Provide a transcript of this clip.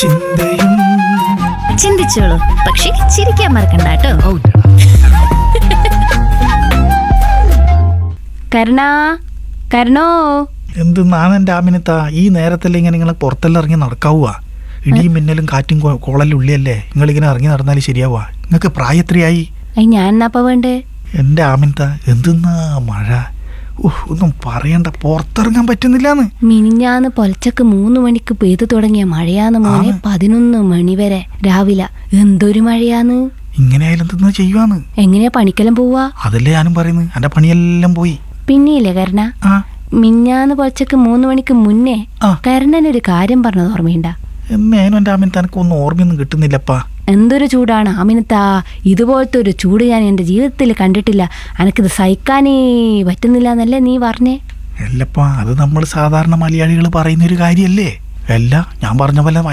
ചിന്തയും ചിന്തിച്ചോളൂ പക്ഷെ ചിരിക്കാൻ മറക്കണ്ട കേട്ടോ കരുണാ കരുണോ എന്തെന്നാണ് എൻ്റെ ആമിനത്ത ഈ നേരത്തല്ലേ ഇങ്ങനെ നിങ്ങൾ പുറത്തെല്ലാം ഇറങ്ങി നടക്കാവുക ഇടിയും മിന്നലും കാറ്റും കോ- കോളലും ഉള്ളിയല്ലേ നിങ്ങളിങ്ങനെ ഇറങ്ങി നടന്നാൽ ശരിയാവുക നിങ്ങൾക്ക് പ്രായത്രയായി അയ് ഞാൻ എന്നാപ്പ വേണ്ടേ എൻ്റെ ആമിനത്ത എന്തെന്നാ മഴ ഉഹ്, ഒന്നും പറയണ്ട പുറത്തിറങ്ങാൻ പറ്റുന്നില്ലാന്ന് മിനിഞ്ഞാന്ന് പൊലച്ചക്ക് മൂന്ന് മണിക്ക് പെയ്തു തുടങ്ങിയ മഴയാന്ന് മോനെ പതിനൊന്ന് മണി വരെ രാവിലെ എന്തൊരു മഴയാന്ന് ഇങ്ങനെ ആയാലും എന്തെന്നാ ചെയ്യുവാന്ന് എങ്ങനെയാ പണിക്കെല്ലാം പോവാ അതല്ലേ ഞാനും പറയുന്നത് എൻ്റെ പണിയെല്ലാം പോയി പിന്നെയില്ലേ കരുണ ആ മിഞ്ഞാന്ന് പൊലച്ചക്ക് മൂന്ന് മണിക്ക് മുന്നേ ആ. കരുണനൊരു കാര്യം പറഞ്ഞത് ഓർമ്മയുണ്ട എന്നേനും എൻ്റെ ആമിനത്ത എനിക്കൊന്നും ഓർമ്മയൊന്നും കിട്ടുന്നില്ലപ്പാ എന്തൊരു ചൂടാണ് ആമിനത്താ ഇതുപോലത്തെ ഒരു ചൂട് ഞാൻ എൻ്റെ ജീവിതത്തിൽ കണ്ടിട്ടില്ല എനക്കിത് സഹിക്കാനേ പറ്റുന്നില്ല എന്നല്ലേ നീ പറഞ്ഞേ അല്ലപ്പാ അത് നമ്മൾ സാധാരണ മലയാളികൾ പറയുന്ന ഒരു കാര്യമല്ലേ അല്ല ഞാൻ പറഞ്ഞ പോലെ